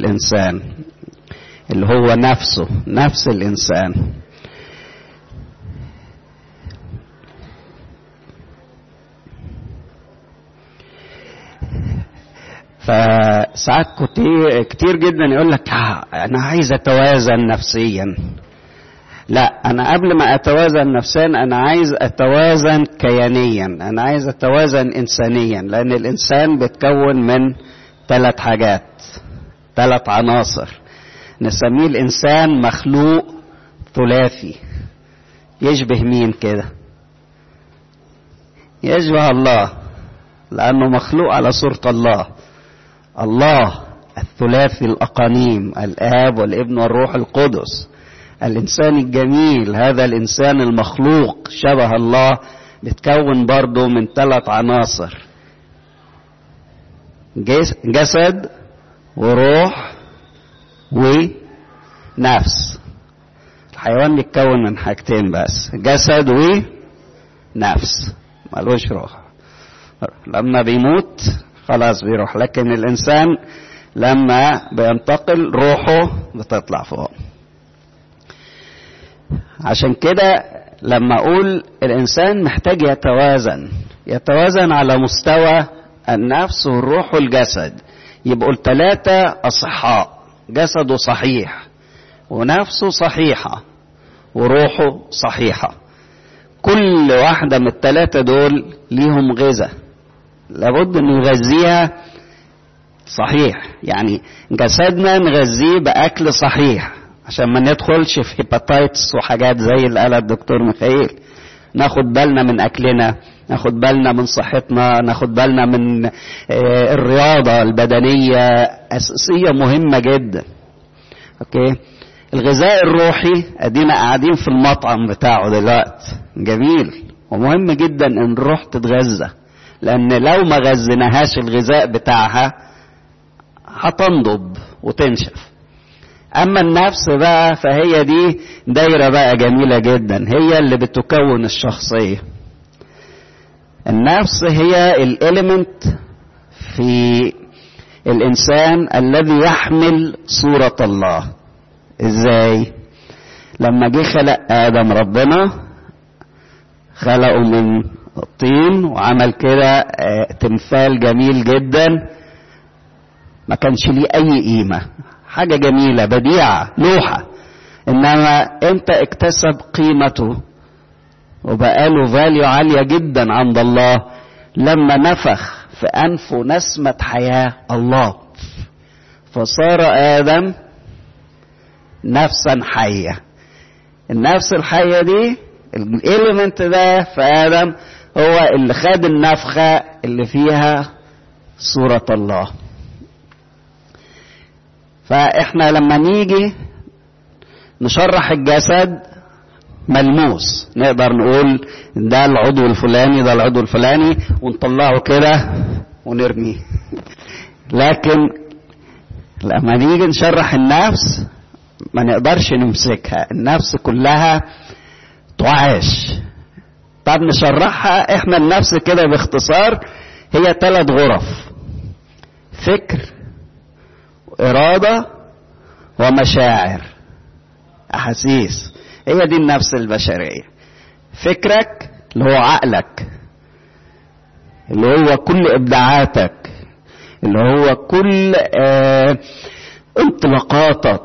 الإنسان اللي هو نفسه نفس الإنسان فساعات كتير, كتير جدا يقول لك انا عايز اتوازن نفسيا لا انا قبل ما اتوازن نفسيا انا عايز اتوازن كيانيا انا عايز اتوازن انسانيا لان الانسان بيتكون من ثلاث حاجات ثلاث عناصر نسميه الانسان مخلوق ثلاثي يشبه مين كده يشبه الله لانه مخلوق على صوره الله الله الثلاثي الأقانيم الآب والابن والروح القدس الإنسان الجميل هذا الإنسان المخلوق شبه الله بتكون برضه من ثلاث عناصر جسد وروح ونفس الحيوان بيتكون من حاجتين بس جسد ونفس ملوش روح لما بيموت خلاص بيروح لكن الانسان لما بينتقل روحه بتطلع فوق عشان كده لما اقول الانسان محتاج يتوازن يتوازن على مستوى النفس والروح والجسد يبقوا الثلاثة أصحاء جسده صحيح ونفسه صحيحة وروحه صحيحة كل واحدة من الثلاثة دول ليهم غذاء لابد ان نغذيها صحيح يعني جسدنا نغذيه باكل صحيح عشان ما ندخلش في هيباتايتس وحاجات زي اللي قالها الدكتور ميخائيل ناخد بالنا من اكلنا ناخد بالنا من صحتنا ناخد بالنا من الرياضه البدنيه اساسيه مهمه جدا اوكي الغذاء الروحي ادينا قاعدين في المطعم بتاعه دلوقتي جميل ومهم جدا ان الروح تتغذى لان لو ما غذيناهاش الغذاء بتاعها هتنضب وتنشف اما النفس بقى فهي دي دايرة بقى جميلة جدا هي اللي بتكون الشخصية النفس هي الاليمنت في الانسان الذي يحمل صورة الله ازاي لما جه خلق ادم ربنا خلقه من الطين وعمل كده تمثال جميل جدا ما كانش ليه اي قيمة حاجة جميلة بديعة لوحة انما امتى اكتسب قيمته وبقى له فاليو عالية جدا عند الله لما نفخ في انفه نسمة حياة الله فصار ادم نفسا حية النفس الحية دي الاليمنت ده في ادم هو اللي خد النفخة اللي فيها صورة الله فاحنا لما نيجي نشرح الجسد ملموس نقدر نقول ده العضو الفلاني ده العضو الفلاني ونطلعه كده ونرميه لكن لما نيجي نشرح النفس ما نقدرش نمسكها النفس كلها تعاش طب نشرحها احنا النفس كده باختصار هي ثلاث غرف فكر إرادة ومشاعر أحاسيس هي دي النفس البشرية فكرك اللي هو عقلك اللي هو كل إبداعاتك اللي هو كل آه انطلاقاتك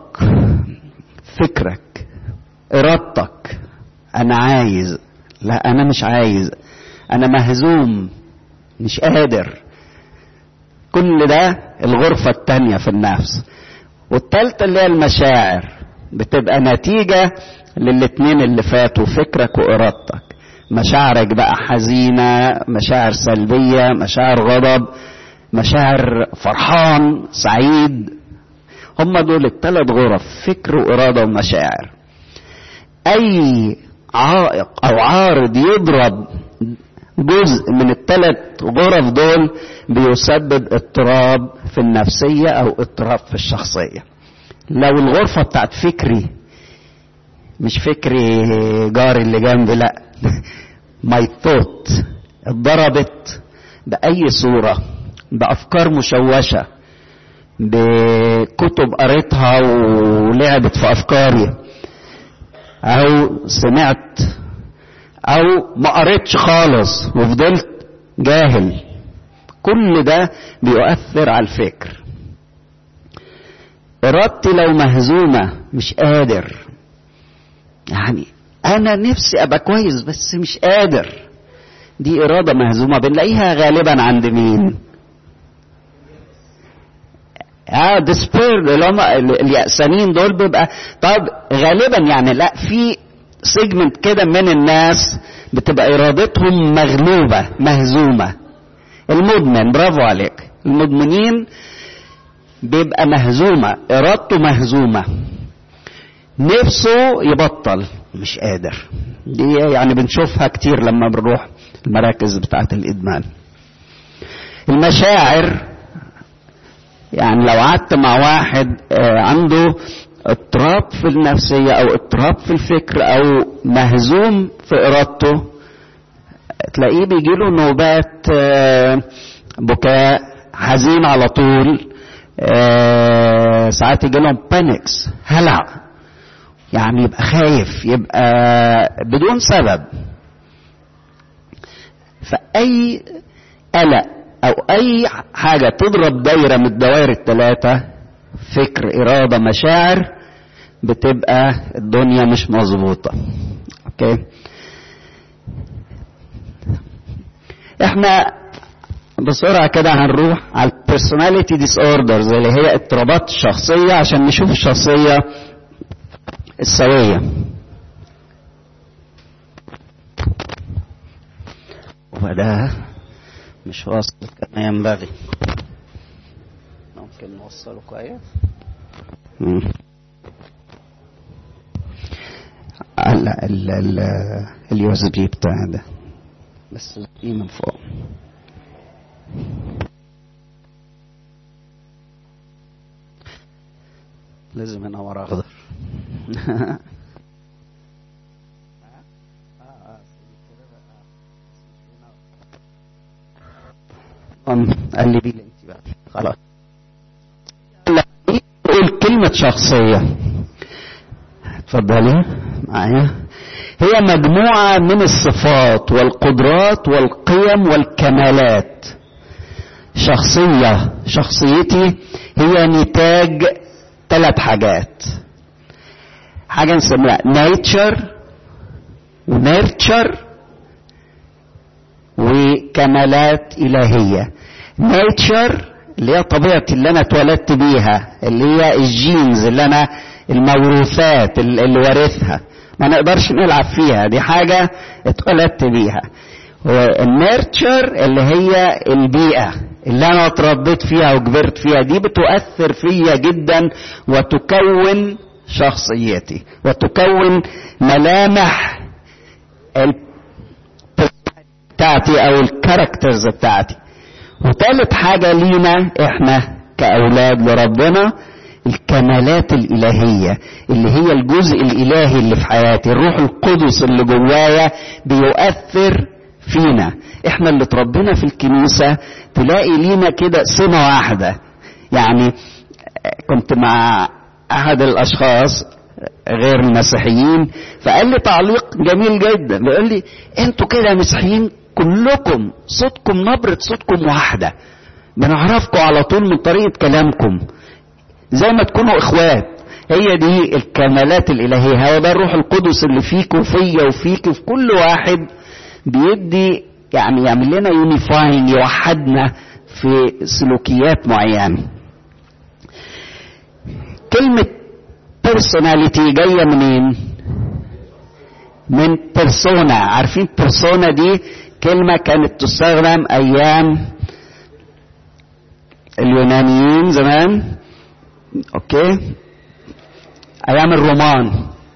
فكرك إرادتك أنا عايز لا أنا مش عايز أنا مهزوم مش قادر كل ده الغرفة التانية في النفس والتالتة اللي هي المشاعر بتبقى نتيجة للاتنين اللي فاتوا فكرك وإرادتك مشاعرك بقى حزينة مشاعر سلبية مشاعر غضب مشاعر فرحان سعيد هم دول الثلاث غرف فكر وإرادة ومشاعر أي عائق أو عارض يضرب جزء من الثلاث غرف دول بيسبب اضطراب في النفسية أو اضطراب في الشخصية لو الغرفة بتاعت فكري مش فكري جاري اللي جنبي لا ماي ثوت اتضربت بأي صورة بأفكار مشوشة بكتب قريتها ولعبت في افكاري او سمعت او ما قريتش خالص وفضلت جاهل كل ده بيؤثر على الفكر ارادتي لو مهزومه مش قادر يعني انا نفسي ابقى كويس بس مش قادر دي اراده مهزومه بنلاقيها غالبا عند مين اه ديسبير اللي هم اليأسانين دول بيبقى طب غالبا يعني لا في سيجمنت كده من الناس بتبقى ارادتهم مغلوبه مهزومه المدمن برافو عليك المدمنين بيبقى مهزومه ارادته مهزومه نفسه يبطل مش قادر دي يعني بنشوفها كتير لما بنروح المراكز بتاعه الادمان المشاعر يعني لو قعدت مع واحد عنده اضطراب في النفسية او اضطراب في الفكر او مهزوم في ارادته تلاقيه بيجيله نوبات بكاء حزين على طول ساعات يجيلهم بانكس هلع يعني يبقى خايف يبقى بدون سبب فأي قلق او اي حاجه تضرب دايره من الدوائر الثلاثه فكر اراده مشاعر بتبقى الدنيا مش مظبوطه اوكي احنا بسرعه كده هنروح على البيرسوناليتي ديس اوردرز اللي هي اضطرابات الشخصيه عشان نشوف الشخصيه السويه وده مش واصل كما ينبغي ممكن نوصله كويس لا ال ال اليو اس بي بتاع ده بس دي من فوق لازم ينور اخضر قال لي بيه انت بقى خلاص قول كلمة شخصية اتفضلي معايا هي مجموعة من الصفات والقدرات والقيم والكمالات شخصية شخصيتي هي نتاج ثلاث حاجات حاجة نسميها nature ونيرتشر وكمالات إلهية نيتشر اللي هي طبيعتي اللي أنا اتولدت بيها اللي هي الجينز اللي أنا الموروثات اللي وارثها ما نقدرش نلعب فيها دي حاجة اتولدت بيها والنيرتشر اللي هي البيئة اللي أنا اتربيت فيها وكبرت فيها دي بتؤثر فيا جدا وتكون شخصيتي وتكون ملامح بتاعتي او الكاركترز بتاعتي وثالث حاجه لينا احنا كاولاد لربنا الكمالات الالهيه اللي هي الجزء الالهي اللي في حياتي الروح القدس اللي جوايا بيؤثر فينا احنا اللي اتربينا في الكنيسه تلاقي لينا كده سمه واحده يعني كنت مع احد الاشخاص غير المسيحيين فقال لي تعليق جميل جدا بيقول لي انتوا كده مسيحيين كلكم صوتكم نبرة صوتكم واحدة بنعرفكم على طول من طريقة كلامكم زي ما تكونوا اخوات هي دي الكمالات الالهية هو ده الروح القدس اللي فيك وفيا وفيك وفي كل واحد بيدي يعني يعمل لنا يونيفاينج يوحدنا في سلوكيات معينة كلمة بيرسوناليتي جاية منين؟ من بيرسونا عارفين بيرسونا دي كلمة كانت تستخدم أيام اليونانيين زمان أوكي أيام الرومان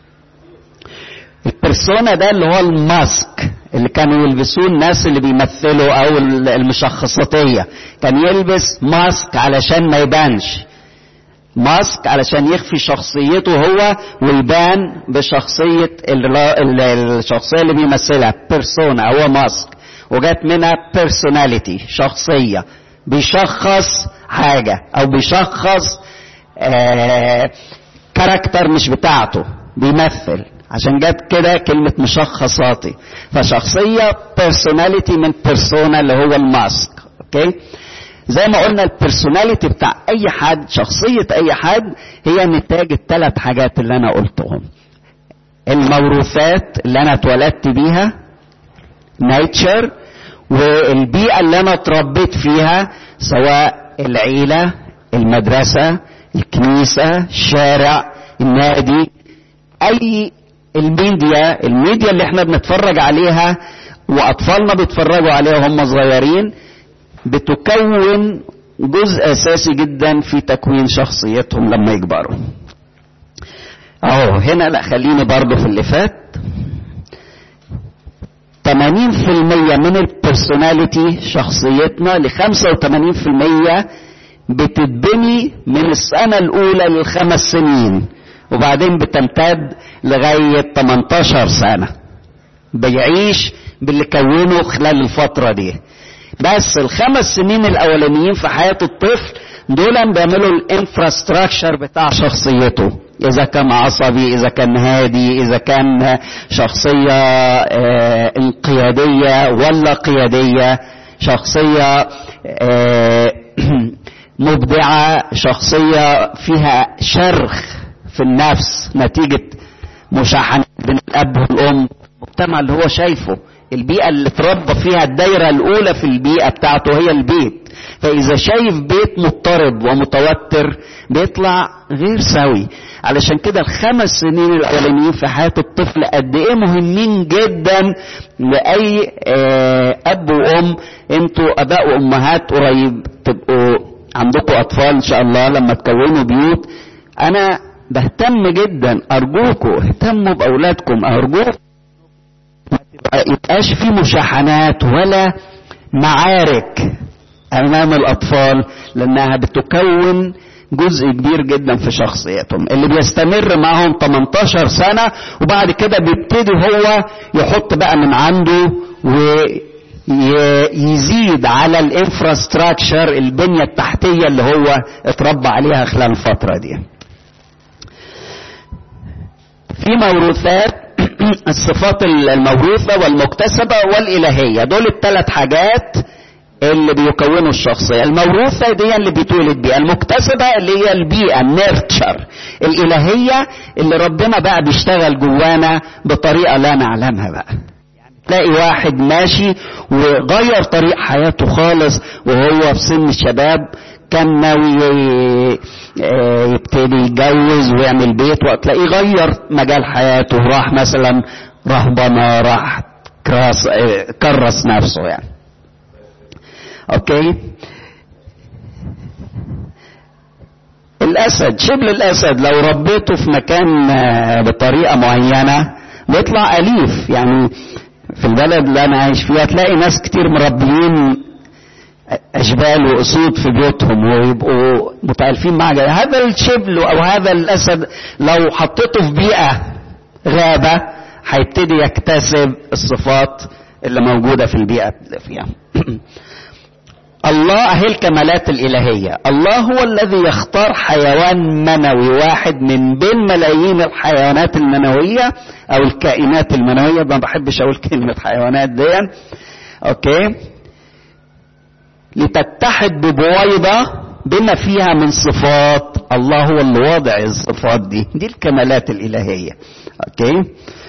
البيرسونا ده اللي هو الماسك اللي كانوا يلبسوه الناس اللي بيمثلوا أو المشخصاتية كان يلبس ماسك علشان ما يبانش ماسك علشان يخفي شخصيته هو ويبان بشخصية الشخصية اللي بيمثلها بيرسونا هو ماسك وجات منها بيرسوناليتي شخصية بيشخص حاجة او بيشخص آه كاركتر مش بتاعته بيمثل عشان جت كده كلمة مشخصاتي فشخصية personality من persona اللي هو الماسك اوكي زي ما قلنا البرسوناليتي بتاع اي حد شخصية اي حد هي نتاج الثلاث حاجات اللي انا قلتهم الموروثات اللي انا اتولدت بيها نيتشر والبيئة اللي انا اتربيت فيها سواء العيلة المدرسة الكنيسة الشارع النادي اي الميديا الميديا اللي احنا بنتفرج عليها واطفالنا بيتفرجوا عليها وهم صغيرين بتكون جزء اساسي جدا في تكوين شخصيتهم لما يكبروا اهو هنا لا خليني برضو في اللي فات 80% من البرسوناليتي شخصيتنا ل 85% بتتبني من السنة الأولى للخمس سنين وبعدين بتمتد لغاية 18 سنة بيعيش باللي كونه خلال الفترة دي بس الخمس سنين الأولانيين في حياة الطفل دول بيعملوا الانفراستراكشر بتاع شخصيته إذا كان عصبي إذا كان هادي إذا كان شخصية آه انقيادية ولا قيادية شخصية آه مبدعة شخصية فيها شرخ في النفس نتيجة مشاحنة بين الأب والأم المجتمع اللي هو شايفه البيئة اللي اتربى فيها الدايرة الأولى في البيئة بتاعته هي البيت فإذا شايف بيت مضطرب ومتوتر بيطلع غير سوي علشان كده الخمس سنين الأولانيين في حياة الطفل قد إيه مهمين جدا لأي أب وأم أنتوا أباء وأمهات قريب تبقوا عندكم أطفال إن شاء الله لما تكونوا بيوت أنا بهتم جدا أرجوكم اهتموا بأولادكم أرجوكم ما يبقاش في مشاحنات ولا معارك امام الاطفال لانها بتكون جزء كبير جدا في شخصيتهم اللي بيستمر معهم 18 سنة وبعد كده بيبتدي هو يحط بقى من عنده ويزيد على الانفراستراكشر البنية التحتية اللي هو اتربى عليها خلال الفترة دي في موروثات الصفات الموروثة والمكتسبة والإلهية دول الثلاث حاجات اللي بيكونوا الشخصية الموروثة دي اللي بيتولد بيها المكتسبة اللي هي البيئة النيرتشر الإلهية اللي ربنا بقى بيشتغل جوانا بطريقة لا نعلمها بقى تلاقي واحد ماشي وغير طريق حياته خالص وهو في سن الشباب كان ناوي يبتدي يتجوز ويعمل بيت وتلاقيه غير مجال حياته راح مثلا رهبنة راح كراس كرس نفسه يعني اوكي الاسد شبل الاسد لو ربيته في مكان بطريقه معينه بيطلع اليف يعني في البلد اللي انا عايش فيها تلاقي ناس كتير مربيين اشبال واسود في بيوتهم ويبقوا متالفين مع جدا. هذا الشبل او هذا الاسد لو حطيته في بيئه غابه هيبتدي يكتسب الصفات اللي موجوده في البيئه اللي فيها الله هي الكمالات الإلهية الله هو الذي يختار حيوان منوي واحد من بين ملايين الحيوانات المنوية أو الكائنات المنوية ما بحبش أقول كلمة حيوانات دي أوكي لتتحد ببويضة بما فيها من صفات الله هو اللي واضع الصفات دي دي الكمالات الإلهية أوكي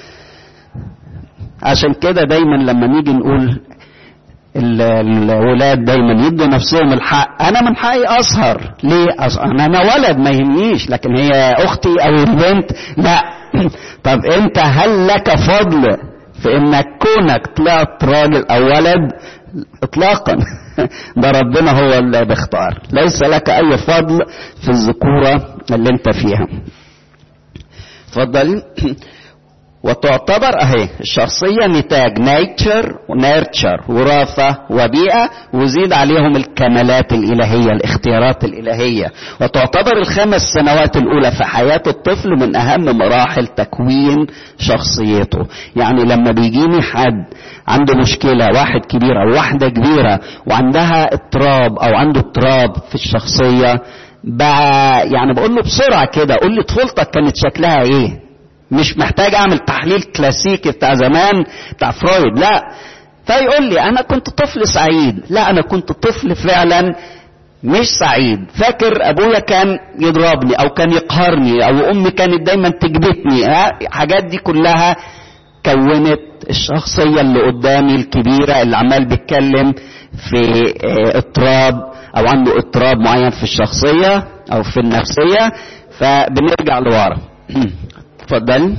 عشان كده دايما لما نيجي نقول الولاد دايما يدوا نفسهم الحق انا من حقي اسهر ليه أسهر؟ انا ولد ما يهمنيش لكن هي اختي او البنت لا طب انت هل لك فضل في انك كونك طلعت راجل او ولد اطلاقا ده ربنا هو اللي بيختار ليس لك اي فضل في الذكوره اللي انت فيها اتفضل وتعتبر اهي الشخصية نتاج نيتشر ونيرتشر وراثة وبيئة وزيد عليهم الكمالات الإلهية الاختيارات الإلهية وتعتبر الخمس سنوات الأولى في حياة الطفل من أهم مراحل تكوين شخصيته يعني لما بيجيني حد عنده مشكلة واحد كبير أو واحدة كبيرة وعندها اضطراب أو عنده اضطراب في الشخصية بقى يعني بقول له بسرعة كده قول لي طفولتك كانت شكلها ايه مش محتاج اعمل تحليل كلاسيكي بتاع زمان بتاع فرويد لا فيقول لي انا كنت طفل سعيد لا انا كنت طفل فعلا مش سعيد فاكر ابويا كان يضربني او كان يقهرني او امي كانت دايما تكبتني حاجات دي كلها كونت الشخصية اللي قدامي الكبيرة اللي عمال بيتكلم في اضطراب او عنده اضطراب معين في الشخصية او في النفسية فبنرجع لورا اتفضل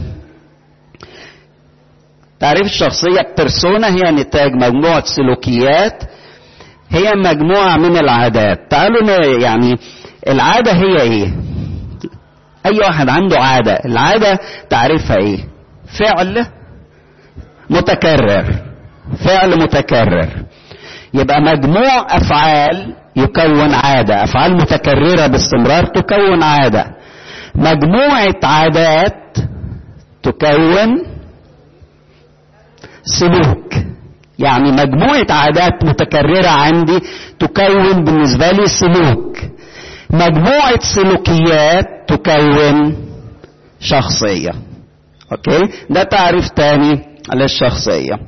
تعريف الشخصية بيرسونا هي نتاج مجموعة سلوكيات هي مجموعة من العادات تعالوا يعني العادة هي ايه اي واحد عنده عادة العادة تعريفها ايه فعل متكرر فعل متكرر يبقى مجموع افعال يكون عادة افعال متكررة باستمرار تكون عادة مجموعة عادات تكون سلوك يعني مجموعة عادات متكررة عندي تكون بالنسبة لي سلوك مجموعة سلوكيات تكون شخصية اوكي ده تعريف تاني للشخصية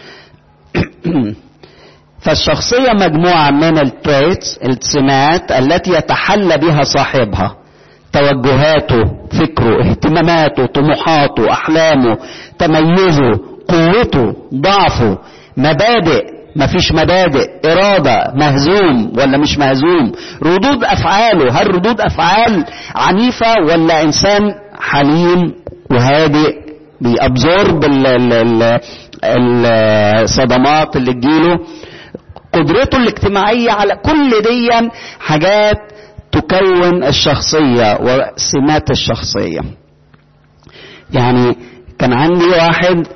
فالشخصية مجموعة من التريتس السمات التي يتحلى بها صاحبها توجهاته فكره اهتماماته طموحاته احلامه تميزه قوته ضعفه مبادئ مفيش مبادئ إرادة مهزوم ولا مش مهزوم ردود أفعاله هل ردود أفعال عنيفة ولا إنسان حليم وهادئ بيأبزورب الصدمات اللي تجيله قدرته الاجتماعية على كل دي حاجات تكون الشخصية وسمات الشخصية يعني كان عندي واحد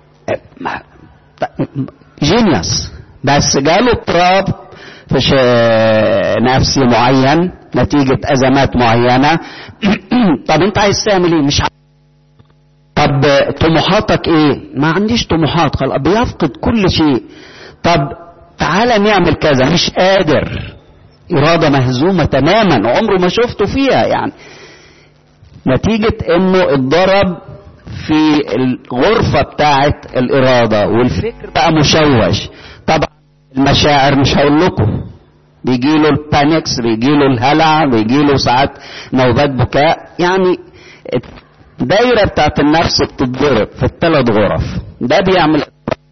جينيوس بس جاله اضطراب في نفسي معين نتيجة أزمات معينة طب أنت عايز تعمل إيه؟ مش عارف طب طموحاتك إيه؟ ما عنديش طموحات خلاص بيفقد كل شيء طب تعالى نعمل كذا مش قادر إرادة مهزومة تماما عمره ما شفته فيها يعني نتيجة إنه اتضرب في الغرفة بتاعة الإرادة والفكر بقى مشوش طبعا المشاعر مش هقول لكم بيجيله البانيكس بيجيله الهلع بيجيله ساعات نوبات بكاء يعني الدايرة بتاعت النفس بتتضرب في الثلاث غرف ده بيعمل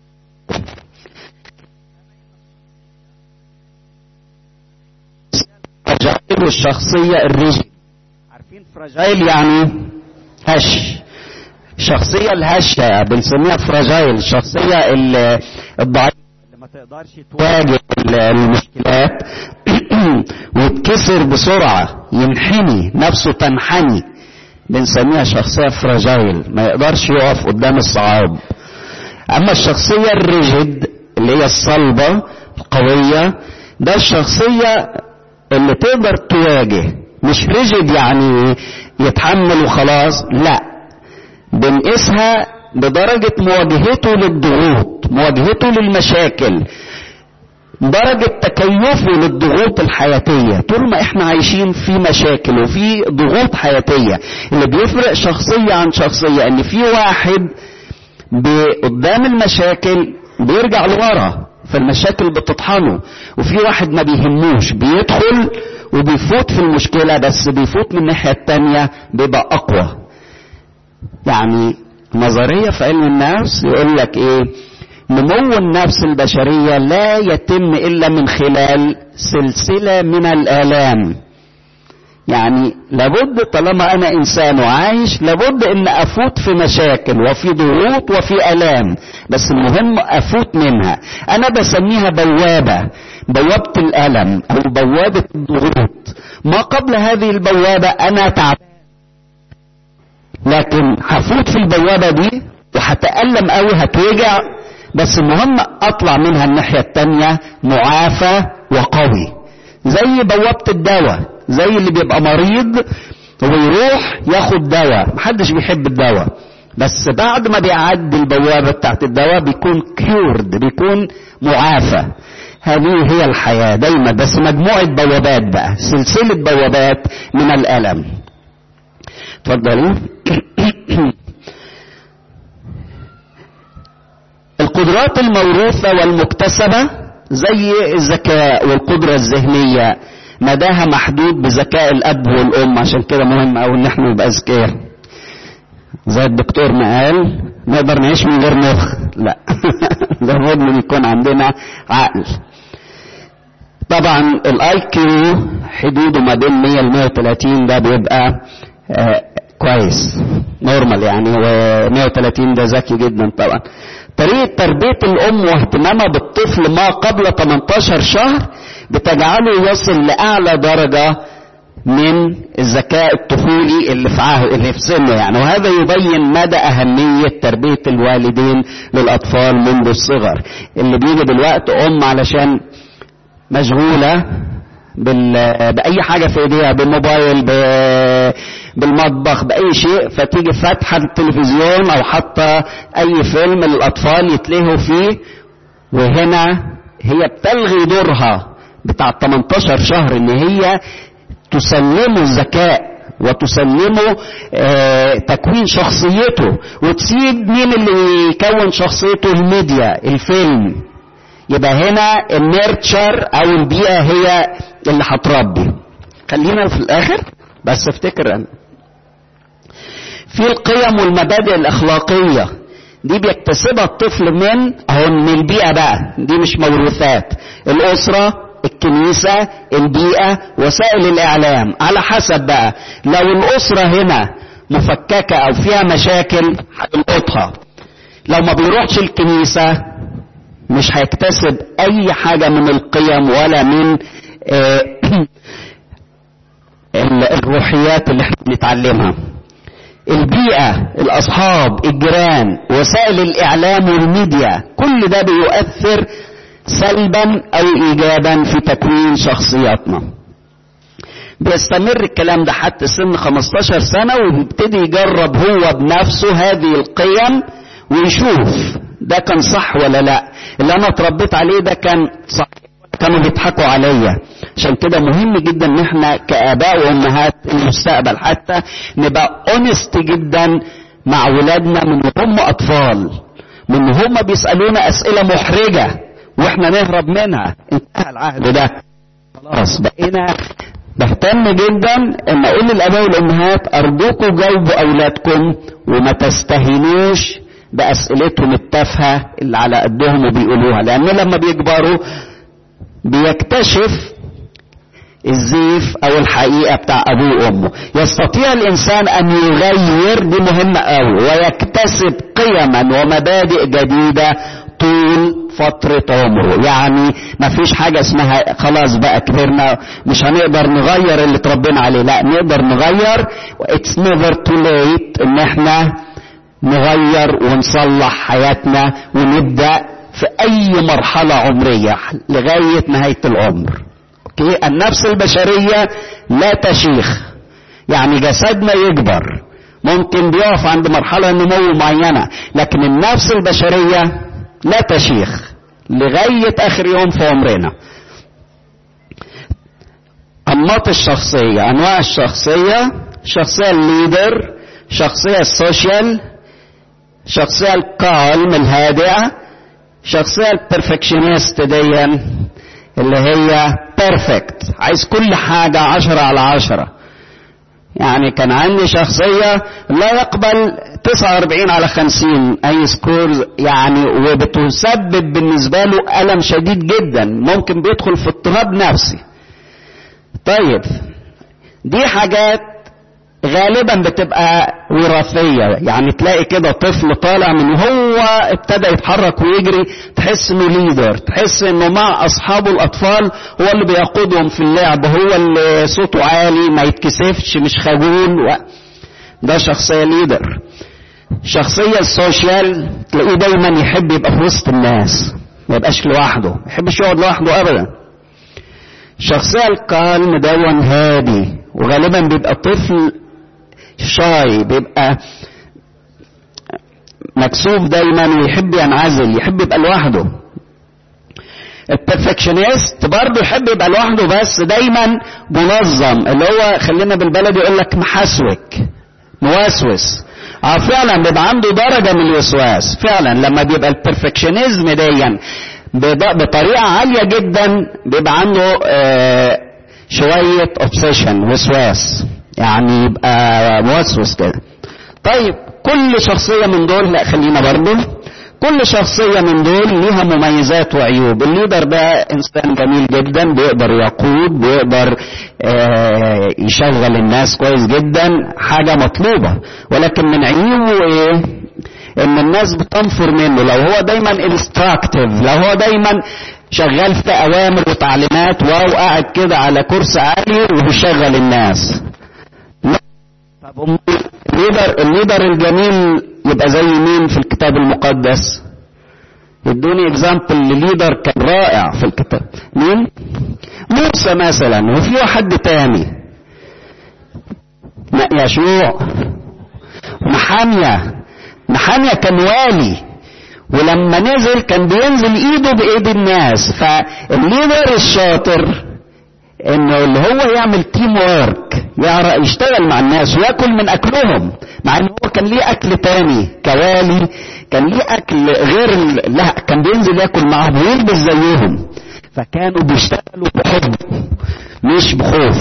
فراجايل والشخصية الريجي عارفين فراجايل يعني هش الشخصية الهشة بنسميها فراجايل الشخصية الضعيفة اللي ما تقدرش تواجه المشكلات وتكسر بسرعة ينحني نفسه تنحني بنسميها شخصية فراجايل ما يقدرش يقف قدام الصعاب أما الشخصية الريجيد اللي هي الصلبة القوية ده الشخصية اللي تقدر تواجه مش ريجيد يعني يتحمل وخلاص لا بنقيسها بدرجة مواجهته للضغوط مواجهته للمشاكل درجة تكيفه للضغوط الحياتية طول ما احنا عايشين في مشاكل وفي ضغوط حياتية اللي بيفرق شخصية عن شخصية ان في واحد قدام المشاكل بيرجع لورا فالمشاكل بتطحنه وفي واحد ما بيهموش بيدخل وبيفوت في المشكلة بس بيفوت من الناحية التانية بيبقى أقوى يعني نظرية في علم النفس يقول لك ايه نمو النفس البشرية لا يتم إلا من خلال سلسلة من الآلام يعني لابد طالما أنا إنسان وعايش لابد إن أفوت في مشاكل وفي ضغوط وفي آلام بس المهم أفوت منها أنا بسميها بوابة بوابة الألم أو بوابة الضغوط ما قبل هذه البوابة أنا تعبان لكن هفوت في البوابة دي وهتألم قوي هتوجع بس المهم اطلع منها الناحية التانية معافى وقوي زي بوابة الدواء زي اللي بيبقى مريض ويروح ياخد دواء محدش بيحب الدواء بس بعد ما بيعدي البوابة بتاعت الدواء بيكون كيورد بيكون معافى هذه هي الحياة دايما بس مجموعة بوابات بقى سلسلة بوابات من الألم اتفضلي القدرات الموروثة والمكتسبة زي الذكاء والقدرة الذهنية مداها محدود بذكاء الأب والأم عشان كده مهم أوي إن احنا نبقى أذكياء زي الدكتور ما قال نقدر نعيش من غير مخ لا لابد ان يكون عندنا عقل طبعا الاي كيو حدوده ما بين 100 ل 130 ده بيبقى آه كويس نورمال يعني و 130 ده ذكي جدا طبعا طريقة تربية الأم واهتمامها بالطفل ما قبل 18 شهر بتجعله يصل لأعلى درجة من الذكاء الطفولي اللي في عهد اللي في سنه يعني وهذا يبين مدى أهمية تربية الوالدين للأطفال منذ الصغر اللي بيجي دلوقتي أم علشان مشغولة بال... بأي حاجة في إيديها بالموبايل ب... بالمطبخ بأي شيء فتيجي فاتحة التلفزيون أو حاطة أي فيلم للأطفال يتلهوا فيه وهنا هي بتلغي دورها بتاع 18 شهر إن هي تسلمه الذكاء وتسلمه آه تكوين شخصيته وتسيب مين اللي يكون شخصيته الميديا الفيلم يبقى هنا النيرتشر او البيئة هي اللي هتربي خلينا في الاخر بس افتكر انا في القيم والمبادئ الاخلاقية دي بيكتسبها الطفل من اهو من البيئة بقى دي مش موروثات الاسرة الكنيسة البيئة وسائل الإعلام على حسب بقى لو الأسرة هنا مفككة أو فيها مشاكل هيلقطها لو ما بيروحش الكنيسة مش هيكتسب أي حاجة من القيم ولا من الروحيات اللي احنا بنتعلمها البيئة الأصحاب الجيران وسائل الإعلام والميديا كل ده بيؤثر سلبا او ايجابا في تكوين شخصياتنا بيستمر الكلام ده حتى سن 15 سنة وبيبتدي يجرب هو بنفسه هذه القيم ويشوف ده كان صح ولا لا اللي انا اتربيت عليه ده كان صح كانوا بيضحكوا عليا عشان كده مهم جدا ان احنا كاباء وامهات المستقبل حتى نبقى اونست جدا مع ولادنا من هم اطفال من هم بيسالونا اسئله محرجه واحنا نهرب منها انتهى العهد ده خلاص بقينا بهتم جدا ان اقول للاباء والامهات ارجوكم جاوبوا اولادكم وما تستهينوش باسئلتهم التافهه اللي على قدهم وبيقولوها لان لما بيكبروا بيكتشف الزيف او الحقيقه بتاع ابوه وامه يستطيع الانسان ان يغير دي مهمه قوي ويكتسب قيما ومبادئ جديده طول فترة عمره يعني ما فيش حاجة اسمها خلاص بقى كبرنا مش هنقدر نغير اللي اتربينا عليه لا نقدر نغير it's never too late ان احنا نغير ونصلح حياتنا ونبدأ في اي مرحلة عمرية لغاية نهاية العمر اوكي النفس البشرية لا تشيخ يعني جسدنا يكبر ممكن بيقف عند مرحلة نمو معينة لكن النفس البشرية لا تشيخ لغاية آخر يوم في عمرنا أنماط الشخصية أنواع الشخصية شخصية الليدر شخصية السوشيال شخصية الكالم الهادئة شخصية البرفكشنست دي اللي هي بيرفكت عايز كل حاجة عشرة على عشرة يعني كان عندي شخصية لا يقبل 49 على 50 اي سكور يعني وبتسبب بالنسبة له ألم شديد جدا ممكن بيدخل في اضطراب نفسي طيب دي حاجات غالبا بتبقى وراثية يعني تلاقي كده طفل طالع من هو ابتدى يتحرك ويجري تحس انه ليدر تحس انه مع اصحابه الاطفال هو اللي بيقودهم في اللعب هو اللي صوته عالي ما يتكسفش مش خجول و... ده شخصية ليدر الشخصية السوشيال تلاقيه دايما يحب يبقى في وسط الناس ما يبقاش لوحده ما يحبش يقعد لوحده ابدا الشخصية الكالم دون هادي وغالبا بيبقى طفل شاي بيبقى مكسوف دايما ويحب ينعزل يحب يبقى لوحده البرفكشنست برضه يحب يبقى لوحده بس دايما منظم اللي هو خلينا بالبلد يقول لك محسوك موسوس اه فعلا بيبقى عنده درجة من الوسواس فعلا لما بيبقى البرفكشنزم ديا بطريقة عالية جدا بيبقى عنده آه شوية اوبسيشن وسواس يعني يبقى موسوس كده طيب كل شخصية من دول لا خلينا برضه كل شخصية من دول ليها مميزات وعيوب الليدر ده انسان جميل جدا بيقدر يقود بيقدر آه يشغل الناس كويس جدا حاجة مطلوبة ولكن من عيوبه ايه ان الناس بتنفر منه لو هو دايما انستراكتيف لو هو دايما شغال في اوامر وتعليمات وهو قاعد كده على كرسي عالي وبيشغل الناس طب الليدر الليدر الجميل يبقى زي مين في الكتاب المقدس ادوني اكزامبل لليدر كان رائع في الكتاب مين موسى مثلا وفي واحد تاني يشوع محامية محامية كان والي ولما نزل كان بينزل ايده بايد الناس فالليدر الشاطر انه اللي هو يعمل تيم وورك يعرف يشتغل مع الناس وياكل من اكلهم مع ان هو كان ليه اكل تاني كوالي كان ليه اكل غير لا كان بينزل ياكل معهم ويلبس زيهم فكانوا بيشتغلوا بحب مش بخوف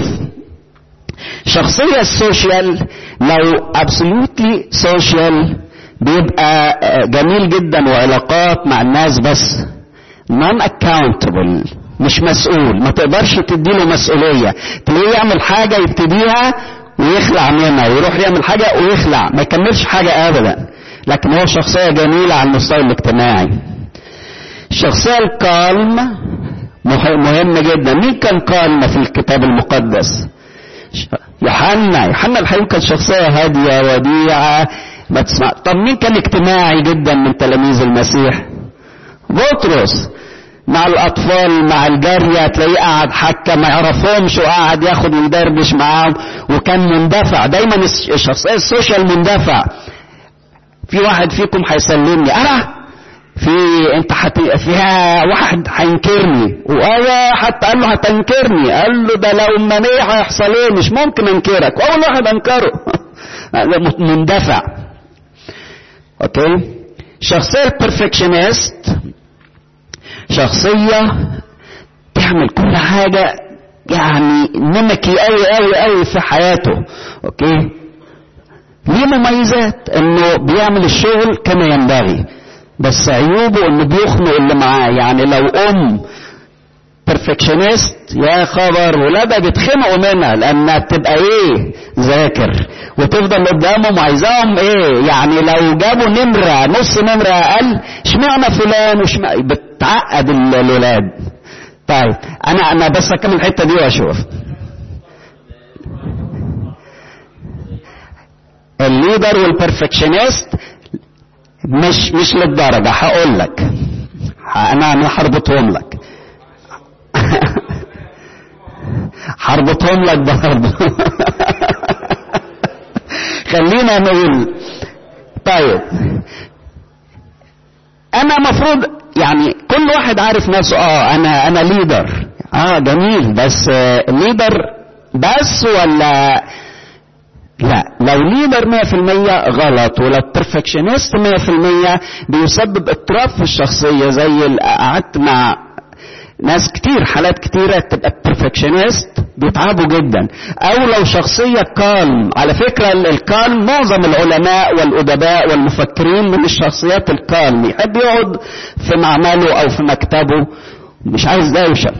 شخصية السوشيال لو ابسولوتلي سوشيال بيبقى جميل جدا وعلاقات مع الناس بس نون اكاونتبل مش مسؤول ما تقدرش تديله مسؤولية تلاقيه يعمل حاجة يبتديها ويخلع منها ويروح يعمل حاجة ويخلع ما يكملش حاجة أبدا لكن هو شخصية جميلة على المستوى الاجتماعي الشخصية الكالم مهمة جدا مين كان كالم في الكتاب المقدس يوحنا يوحنا الحقيقة كان شخصية هادية وديعة ما تسمع طب مين كان اجتماعي جدا من تلاميذ المسيح بطرس مع الاطفال مع الجارية تلاقيه قاعد حكة ما يعرفهمش وقاعد ياخد ويدردش معاهم وكان مندفع دايما الشخصية السوشيال مندفع في واحد فيكم هيسلمني انا في انت حت... فيها واحد هينكرني وانا حتى قال له هتنكرني قال له ده لو ما هيحصل ايه مش ممكن انكرك واول واحد انكره مندفع اوكي شخصية البرفكشنست شخصية تعمل كل حاجة يعني نمكي قوي قوي قوي في حياته اوكي ليه مميزات انه بيعمل الشغل كما ينبغي بس عيوبه انه بيخنق اللي معاه يعني لو ام بيرفكشنست يا خبر ولادها بيتخنقوا منها لانها بتبقى ايه ذاكر وتفضل قدامهم وعايزاهم ايه يعني لو جابوا نمره نص نمره اقل اشمعنى فلان وشمعنى بتعقد الولاد طيب انا انا بس اكمل الحته دي واشوف الليدر والبرفكشنست مش مش للدرجه هقول لك انا انا هربطهم لك هربطهم لك برضه خلينا نقول طيب انا مفروض يعني كل واحد عارف نفسه اه انا انا ليدر اه جميل بس ليدر بس ولا لا لو ليدر 100% غلط ولو بيرفكشنست 100% بيسبب اضطراب في الشخصيه زي قعدت مع ناس كتير حالات كتيرة تبقى بيرفكشنست بيتعبوا جدا او لو شخصية كالم على فكرة الكالم معظم العلماء والادباء والمفكرين من الشخصيات الكالم يحب يقعد في معمله او في مكتبه مش عايز دوشة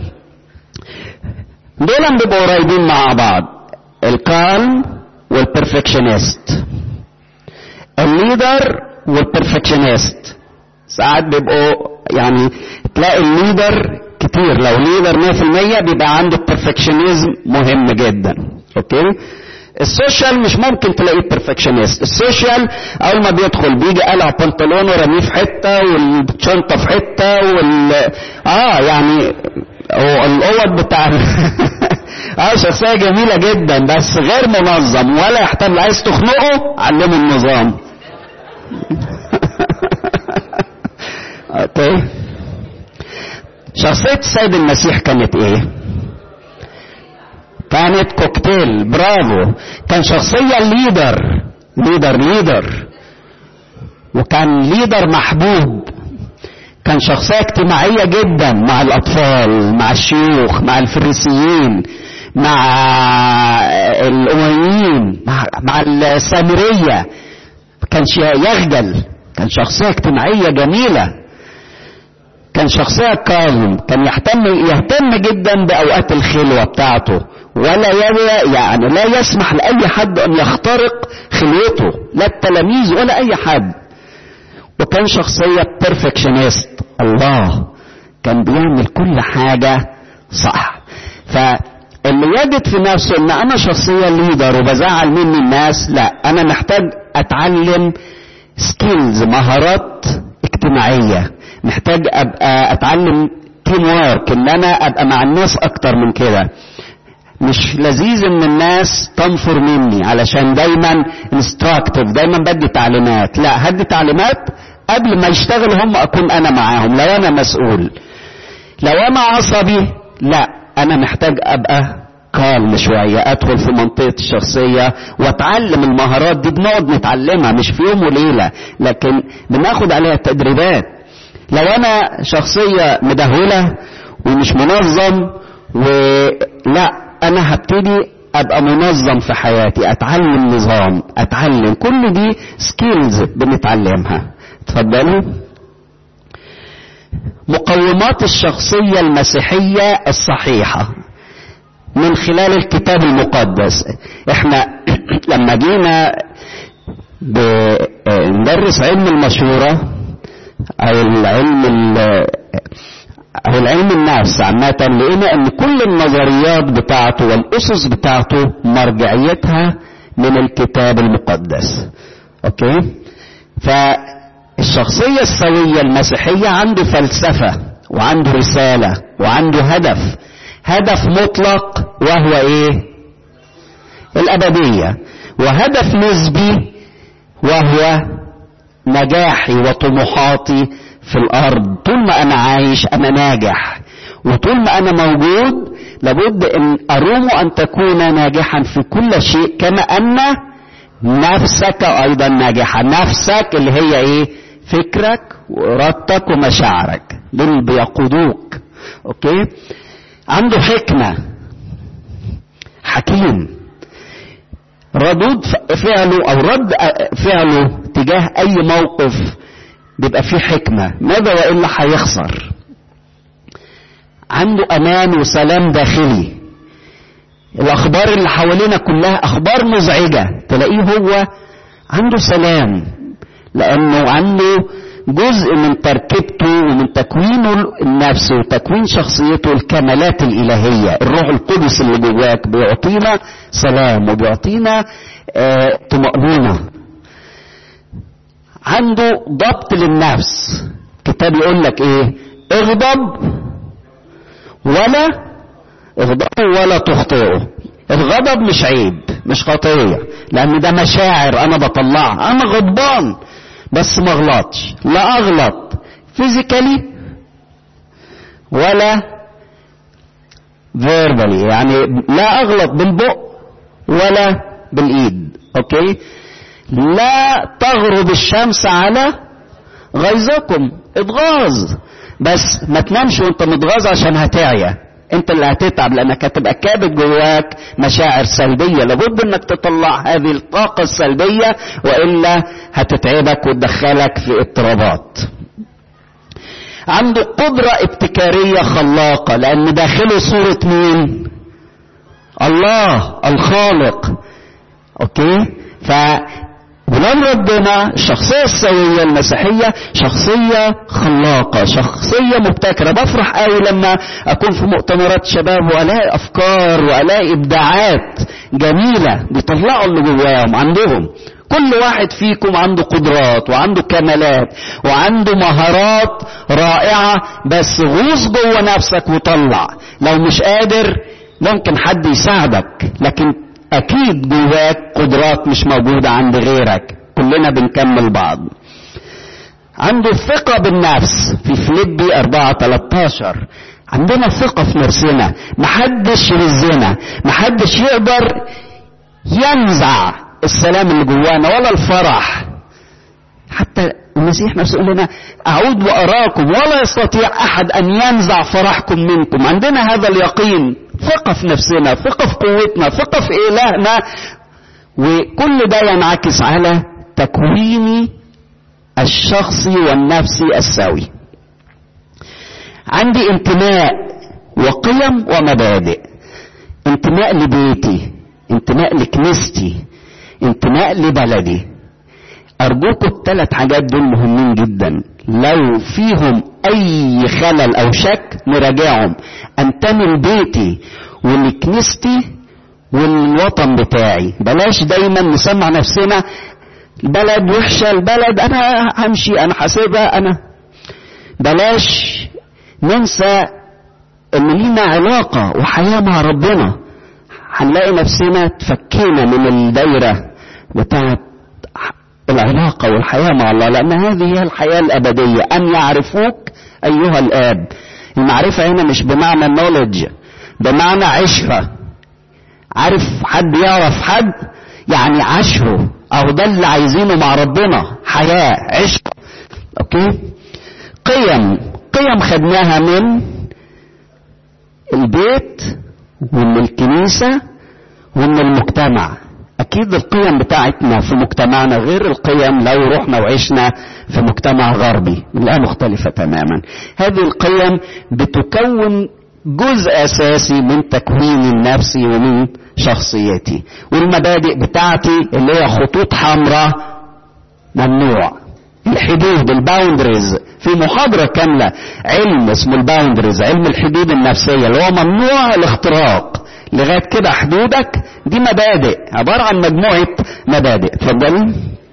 دول بيبقوا قريبين مع بعض الكالم والبرفكشنست الليدر والبرفكشنست ساعات بيبقوا يعني تلاقي الليدر كتير لو ليدر 100% بيبقى عنده perfectionism مهم جدا اوكي السوشيال مش ممكن تلاقيه بيرفكشنست السوشيال اول ما بيدخل بيجي قلع بنطلونه ورميه في حته والشنطه في حته وال اه يعني الاوض بتاع اه شخصيه جميله جدا بس غير منظم ولا يحتمل عايز تخنقه علمه النظام اوكي شخصيه السيد المسيح كانت ايه كانت كوكتيل برافو كان شخصية ليدر ليدر ليدر وكان ليدر محبوب كان شخصية اجتماعية جدا مع الأطفال مع الشيوخ مع الفريسيين مع الأمويين مع, مع السامرية كانش يخجل كان شخصية اجتماعية جميلة كان شخصية كاظم كان يهتم يهتم جدا بأوقات الخلوة بتاعته ولا يعني لا يسمح لأي حد أن يخترق خلوته لا التلاميذ ولا أي حد وكان شخصية بيرفكشنست الله كان بيعمل كل حاجة صح فاللي يجد في نفسه ان انا شخصية ليدر وبزعل مني الناس لا انا محتاج اتعلم سكيلز مهارات اجتماعية محتاج ابقى اتعلم تيم وورك ان انا ابقى مع الناس اكتر من كده مش لذيذ ان الناس تنفر مني علشان دايما انستراكتيف دايما بدي تعليمات لا هدي تعليمات قبل ما يشتغلوا هم اكون انا معاهم لو انا مسؤول لو انا عصبي لا انا محتاج ابقى كالم شوية ادخل في منطقة الشخصية واتعلم المهارات دي بنقعد نتعلمها مش في يوم وليلة لكن بناخد عليها تدريبات لو انا شخصية مدهولة ومش منظم ولا انا هبتدي ابقى منظم في حياتي اتعلم نظام اتعلم كل دي سكيلز بنتعلمها اتفضلوا مقومات الشخصية المسيحية الصحيحة من خلال الكتاب المقدس احنا لما جينا ندرس علم المشورة او العلم او العلم النفس عامة لقينا ان كل النظريات بتاعته والاسس بتاعته مرجعيتها من الكتاب المقدس اوكي فالشخصية السوية المسيحية عنده فلسفة وعنده رسالة وعنده هدف هدف مطلق وهو ايه الابدية وهدف نسبي وهو نجاحي وطموحاتي في الارض طول ما انا عايش انا ناجح وطول ما انا موجود لابد ان اروم ان تكون ناجحا في كل شيء كما ان نفسك ايضا ناجحة نفسك اللي هي ايه فكرك وارادتك ومشاعرك دول بيقودوك اوكي عنده حكمة حكيم ردود فعله او رد فعله تجاه اي موقف بيبقى فيه حكمة ماذا وإلا هيخسر عنده أمان وسلام داخلي الأخبار اللي حوالينا كلها أخبار مزعجة تلاقيه هو عنده سلام لأنه عنده جزء من تركيبته ومن تكوينه النفسي وتكوين شخصيته الكمالات الإلهية الروح القدس اللي جواك بيعطينا سلام وبيعطينا آه طمأنينة عنده ضبط للنفس كتاب يقول لك ايه اغضب ولا اغضبوا ولا تخطئوا الغضب مش عيب مش خطية لان ده مشاعر انا بطلعها انا غضبان بس ما اغلطش لا اغلط فيزيكالي ولا فيربالي يعني لا اغلط بالبق ولا بالايد اوكي لا تغرب الشمس على غيظكم اتغاظ بس ما تنامش وانت متغاظ عشان هتعيا انت اللي هتتعب لانك هتبقى كابت جواك مشاعر سلبيه لابد انك تطلع هذه الطاقه السلبيه والا هتتعبك وتدخلك في اضطرابات عنده قدره ابتكاريه خلاقه لان داخله صوره مين الله الخالق اوكي ف ولاد ربنا الشخصية السوية المسيحية شخصية خلاقة شخصية مبتكرة بفرح قوي لما أكون في مؤتمرات شباب وألاقي أفكار وألاقي إبداعات جميلة بيطلعوا اللي جواهم عندهم كل واحد فيكم عنده قدرات وعنده كمالات وعنده مهارات رائعة بس غوص جوه نفسك وطلع لو مش قادر ممكن حد يساعدك لكن اكيد جواك قدرات مش موجودة عند غيرك كلنا بنكمل بعض عنده ثقة بالنفس في فيليبي 4 13 عندنا ثقة في نفسنا محدش يهزنا محدش يقدر ينزع السلام اللي جوانا ولا الفرح حتى المسيح نفسه يقول لنا اعود واراكم ولا يستطيع احد ان ينزع فرحكم منكم عندنا هذا اليقين ثقة في نفسنا ثقة في قوتنا ثقة في إلهنا وكل ده ينعكس على تكويني الشخصي والنفسي السوي عندي انتماء وقيم ومبادئ انتماء لبيتي انتماء لكنيستي انتماء لبلدي ارجوكم الثلاث حاجات دول مهمين جدا لو فيهم اي خلل او شك نراجعهم انتمي لبيتي ولكنيستي والوطن بتاعي بلاش دايما نسمع نفسنا البلد وحشه البلد انا همشي انا حاسبها انا بلاش ننسى ان لينا علاقه وحياه مع ربنا هنلاقي نفسنا تفكينا من الدايره بتاعت العلاقة والحياة مع الله لأن هذه هي الحياة الأبدية أن يعرفوك أيها الآب المعرفة هنا مش بمعنى knowledge بمعنى عشرة عارف حد يعرف حد يعني عشره أو ده اللي عايزينه مع ربنا حياة عشرة أوكي قيم قيم خدناها من البيت ومن الكنيسة ومن المجتمع اكيد القيم بتاعتنا في مجتمعنا غير القيم لو رحنا وعشنا في مجتمع غربي نلاقيها مختلفة تماما هذه القيم بتكون جزء اساسي من تكويني النفسي ومن شخصيتي والمبادئ بتاعتي اللي هي خطوط حمراء ممنوع الحدود الباوندريز في محاضرة كاملة علم اسمه الباوندريز علم الحدود النفسية اللي هو ممنوع الاختراق لغايه كده حدودك دي مبادئ عباره عن مجموعه مبادئ اتفضل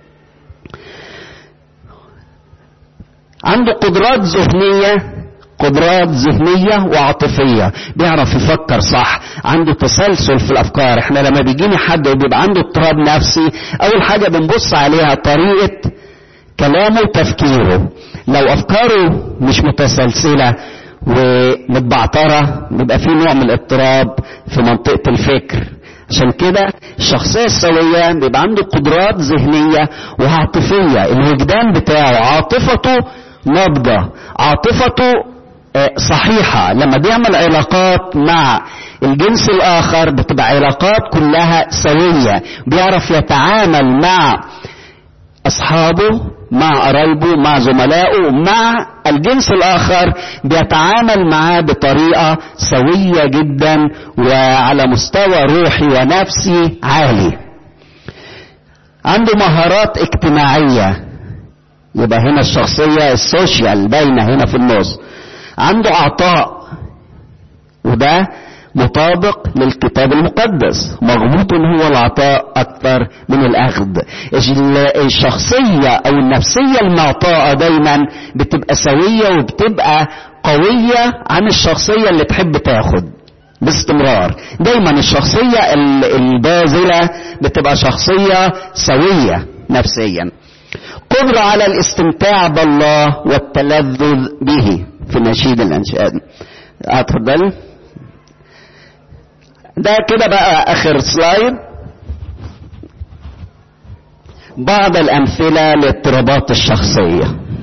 عنده قدرات ذهنيه قدرات ذهنية وعاطفية بيعرف يفكر صح عنده تسلسل في الأفكار احنا لما بيجيني حد وبيبقى عنده اضطراب نفسي أول حاجة بنبص عليها طريقة كلامه وتفكيره لو أفكاره مش متسلسلة ومتبعترة بيبقى في نوع من الاضطراب في منطقة الفكر عشان كده الشخصية السوية بيبقى عنده قدرات ذهنية وعاطفية الوجدان بتاعه عاطفته ناضجة عاطفته صحيحة لما بيعمل علاقات مع الجنس الآخر بتبقى علاقات كلها سوية بيعرف يتعامل مع أصحابه مع قرايبه مع زملائه مع الجنس الآخر بيتعامل معاه بطريقة سوية جدا وعلى مستوى روحي ونفسي عالي عنده مهارات اجتماعية يبقى هنا الشخصية السوشيال باينة هنا في النص عنده عطاء وده مطابق للكتاب المقدس مغبوط هو العطاء اكثر من الاخذ الشخصية او النفسية المعطاءة دايما بتبقى سوية وبتبقى قوية عن الشخصية اللي تحب تاخد باستمرار دايما الشخصية الباذلة بتبقى شخصية سوية نفسيا قدرة على الاستمتاع بالله والتلذذ به في نشيد الانشاد اتفضل ده كده بقى اخر سلايد بعض الامثله لاضطرابات الشخصيه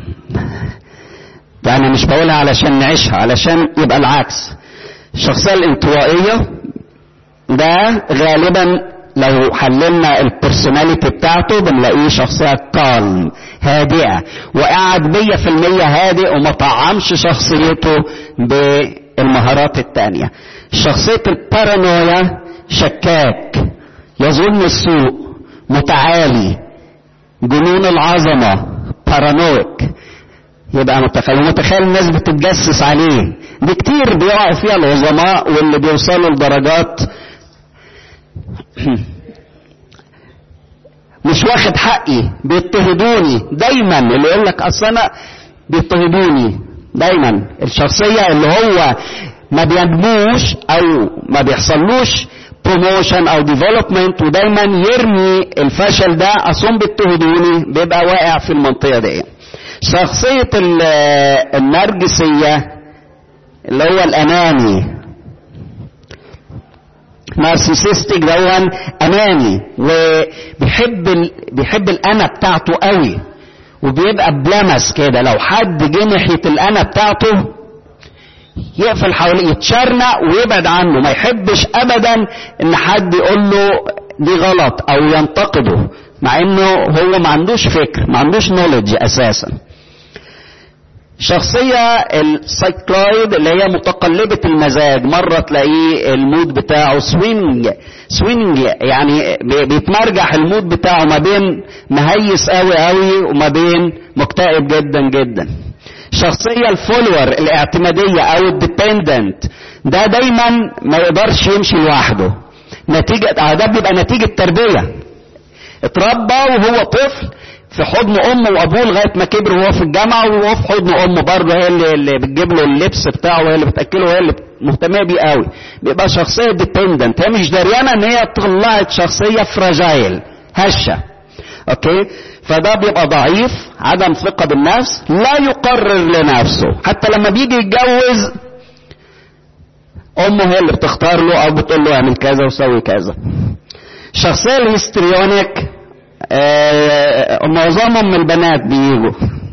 يعني مش بقولها علشان نعيشها علشان يبقى العكس الشخصيه الانطوائيه ده غالبا لو حللنا البرسوناليتي بتاعته بنلاقيه شخصية كالم هادئة وقاعد مية في المية هادئ وما طعمش شخصيته بالمهارات التانية شخصية البارانويا شكاك يظن السوء متعالي جنون العظمة بارانويك يبقى متخيل متخيل الناس بتتجسس عليه دي كتير بيقع فيها العظماء واللي بيوصلوا لدرجات مش واخد حقي بيضطهدوني دايما اللي يقول لك اصل انا بيضطهدوني دايما الشخصيه اللي هو ما بينموش او ما بيحصلوش بروموشن او ديفلوبمنت ودايما يرمي الفشل ده اصلا بيضطهدوني بيبقى واقع في المنطقه دي شخصيه النرجسيه اللي هو الاناني نارسيسستيك دون اناني وبيحب ال... بيحب الانا بتاعته قوي وبيبقى بلمس كده لو حد جه ناحيه الانا بتاعته يقفل حواليه يتشرنق ويبعد عنه ما يحبش ابدا ان حد يقول له دي غلط او ينتقده مع انه هو ما عندوش فكر ما عندوش نولج اساسا شخصية السايكلويد اللي هي متقلبة المزاج مرة تلاقيه المود بتاعه سوينج سوينج يعني بيتمرجح المود بتاعه ما بين مهيس قوي قوي وما بين مكتئب جدا جدا الشخصية الفولور الاعتمادية او الديبندنت ده دايما ما يقدرش يمشي لوحده نتيجة ده بيبقى نتيجة تربية اتربى وهو طفل في حضن امه وابوه لغايه ما كبر وهو في الجامعه وهو في حضن امه برضه هي اللي, اللي بتجيب له اللبس بتاعه وهي اللي بتاكله وهي اللي مهتمه بيه قوي بيبقى شخصيه ديبندنت هي مش دريانه ان هي طلعت شخصيه فراجايل هشه اوكي فده بيبقى ضعيف عدم ثقه بالنفس لا يقرر لنفسه حتى لما بيجي يتجوز امه هي اللي بتختار له او بتقول له اعمل كذا وسوي كذا الشخصيه الهستريونيك آه معظمهم من البنات بيجوا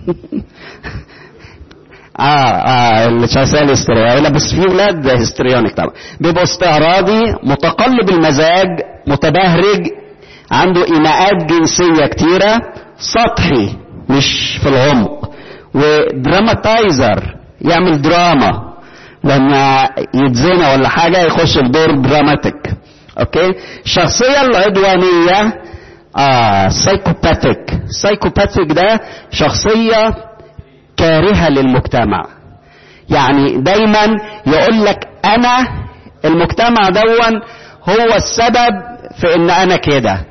اه اه الشخصيه الهستريونيه بس في ولاد هستريونيك طبعا بيبقوا استعراضي متقلب المزاج متبهرج عنده ايماءات جنسيه كتيره سطحي مش في العمق ودراماتايزر يعمل دراما لما يتزنى ولا حاجه يخش في دور دراماتيك اوكي الشخصيه العدوانيه آه سايكوباثيك سايكوباثيك ده شخصية كارهة للمجتمع يعني دايما يقول لك أنا المجتمع دون هو السبب في إن أنا كده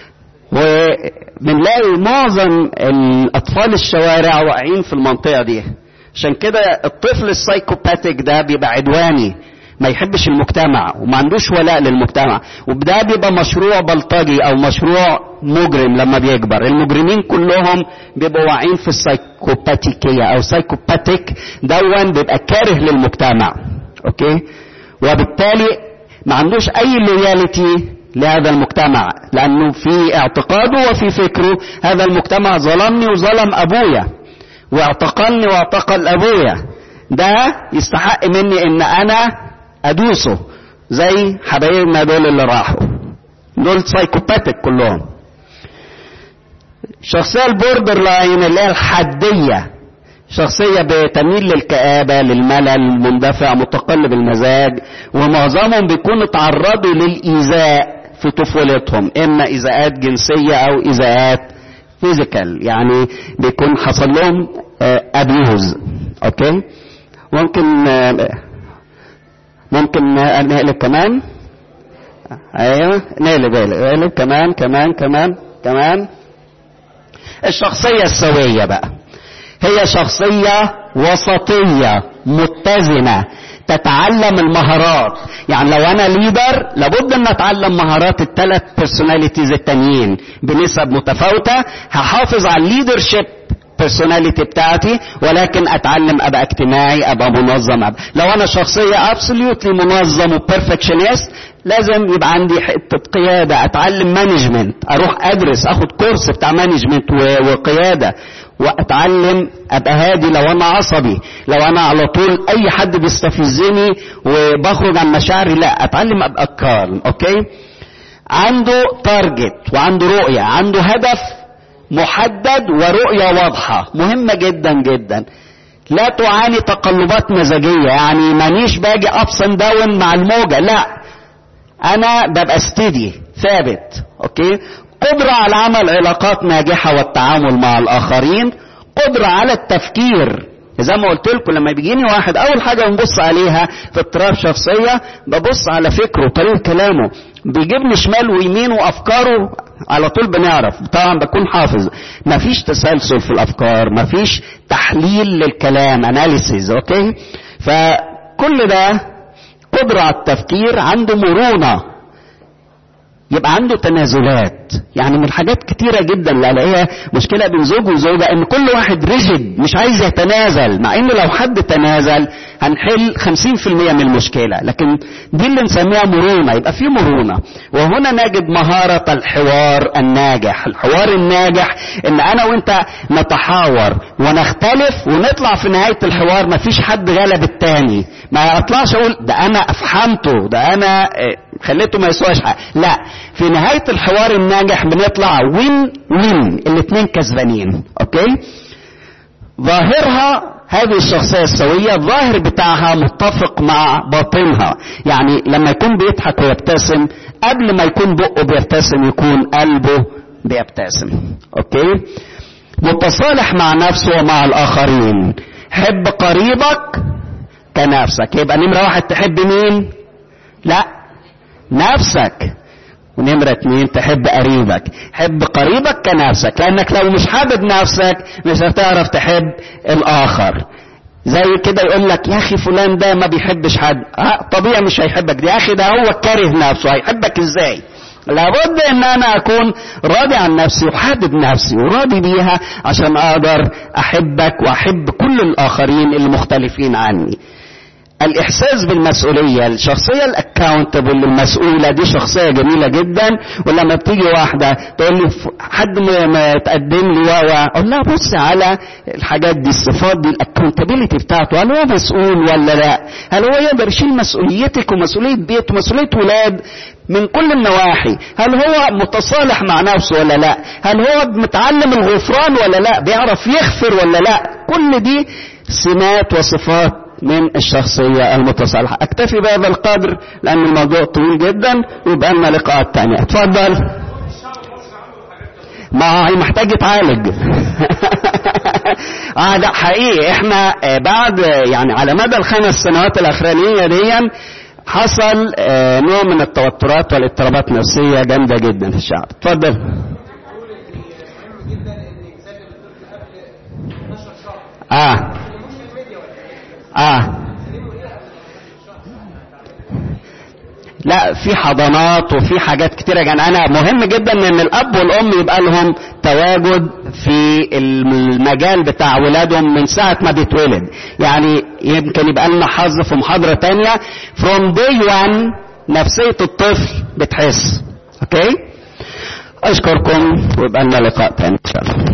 وبنلاقي معظم الأطفال الشوارع واقعين في المنطقة دي عشان كده الطفل السايكوباثيك ده بيبقى عدواني ما يحبش المجتمع وما عندوش ولاء للمجتمع وده بيبقى مشروع بلطجي او مشروع مجرم لما بيكبر المجرمين كلهم بيبقوا واعيين في السايكوباتيكية او سايكوباتيك دون بيبقى كاره للمجتمع اوكي وبالتالي ما عندوش اي لويالتي لهذا المجتمع لانه في اعتقاده وفي فكره هذا المجتمع ظلمني وظلم ابويا واعتقلني واعتقل ابويا ده يستحق مني ان انا ادوسه زي حبايبنا دول اللي راحوا دول سايكوباتيك كلهم الشخصية البوردر لاين اللي هي الحدية شخصية بتميل للكآبة للملل مندفع متقلب المزاج ومعظمهم بيكونوا تعرضوا للإيذاء في طفولتهم إما إيذاءات جنسية أو إيذاءات فيزيكال يعني بيكون حصل لهم أبيوز أوكي ممكن ممكن نقلب كمان ايوه نقلب نقلب كمان كمان كمان كمان الشخصية السوية بقى هي شخصية وسطية متزنة تتعلم المهارات يعني لو انا ليدر لابد ان اتعلم مهارات الثلاث بيرسوناليتيز التانيين بنسب متفاوته هحافظ على الليدرشيب بيرسوناليتي بتاعتي ولكن اتعلم ابقى اجتماعي ابقى منظم أبقى. لو انا شخصيه ابسوليوتلي منظم وبرفكشنست لازم يبقى عندي حته قياده اتعلم مانجمنت اروح ادرس اخد كورس بتاع مانجمنت وقياده واتعلم ابقى هادي لو انا عصبي لو انا على طول اي حد بيستفزني وبخرج عن مشاعري لا اتعلم ابقى كارم اوكي عنده تارجت وعنده رؤيه عنده هدف محدد ورؤية واضحة مهمة جدا جدا لا تعاني تقلبات مزاجية يعني مانيش باجي ابس اند داون مع الموجة لا انا ببقى ستيدي ثابت اوكي قدرة على عمل علاقات ناجحة والتعامل مع الاخرين قدرة على التفكير زي ما قلت لكم لما بيجيني واحد اول حاجه بنبص عليها في اضطراب شخصيه ببص على فكره وطريقه كلامه بيجيبني شمال ويمين وافكاره على طول بنعرف طبعا بكون حافظ مفيش تسلسل في الافكار مفيش تحليل للكلام اناليسيز اوكي فكل ده قدره على التفكير عنده مرونه يبقى عنده تنازلات يعني من الحاجات كتيرة جدا اللي الاقيها مشكلة بين زوج وزوجة ان كل واحد ريجيد مش عايز يتنازل مع ان لو حد تنازل هنحل 50% من المشكلة لكن دي اللي نسميها مرونة يبقى في مرونة وهنا نجد مهارة الحوار الناجح الحوار الناجح ان انا وانت نتحاور ونختلف ونطلع في نهاية الحوار مفيش حد غلب التاني ما اطلعش اقول ده انا افحمته ده انا خليته ما يسواش حاجة لا في نهاية الحوار الناجح بنطلع وين وين الاثنين كسبانين اوكي ظاهرها هذه الشخصية السوية الظاهر بتاعها متفق مع باطنها يعني لما يكون بيضحك ويبتسم قبل ما يكون بقه بيبتسم يكون قلبه بيبتسم اوكي متصالح مع نفسه ومع الاخرين حب قريبك كنفسك يبقى نمرة واحد تحب مين لا نفسك ونمرة اتنين تحب قريبك حب قريبك كنفسك لانك لو مش حابب نفسك مش هتعرف تحب الاخر زي كده يقول لك يا اخي فلان ده ما بيحبش حد اه طبيعي مش هيحبك يا اخي ده هو كاره نفسه هيحبك ازاي لابد ان انا اكون راضي عن نفسي وحابب نفسي وراضي بيها عشان اقدر احبك واحب كل الاخرين اللي مختلفين عني الاحساس بالمسؤوليه الشخصيه الاكاونتبل المسؤوله دي شخصيه جميله جدا ولما بتيجي واحده تقول لي حد ما تقدم لي و اقول لها بص على الحاجات دي الصفات دي الاكاونتبيلتي بتاعته هل هو مسؤول ولا لا هل هو يقدر يشيل مسؤوليتك ومسؤوليه بيته ومسؤوليه ولاد من كل النواحي هل هو متصالح مع نفسه ولا لا هل هو متعلم الغفران ولا لا بيعرف يغفر ولا لا كل دي سمات وصفات من الشخصية المتصالحة اكتفي بهذا القدر لان الموضوع طويل جدا ويبقى لنا لقاءات تانية اتفضل ما هي محتاج يتعالج اه ده حقيقي احنا بعد يعني على مدى الخمس سنوات الاخرانية دي حصل نوع من التوترات والاضطرابات النفسية جامدة جدا في الشعب اتفضل اه اه لا في حضانات وفي حاجات كتيرة يعني انا مهم جدا ان الاب والام يبقى لهم تواجد في المجال بتاع ولادهم من ساعة ما بيتولد يعني يمكن يبقى لنا حظ في محاضرة تانية from day one نفسية الطفل بتحس اوكي اشكركم ويبقى لنا لقاء تاني ان شاء الله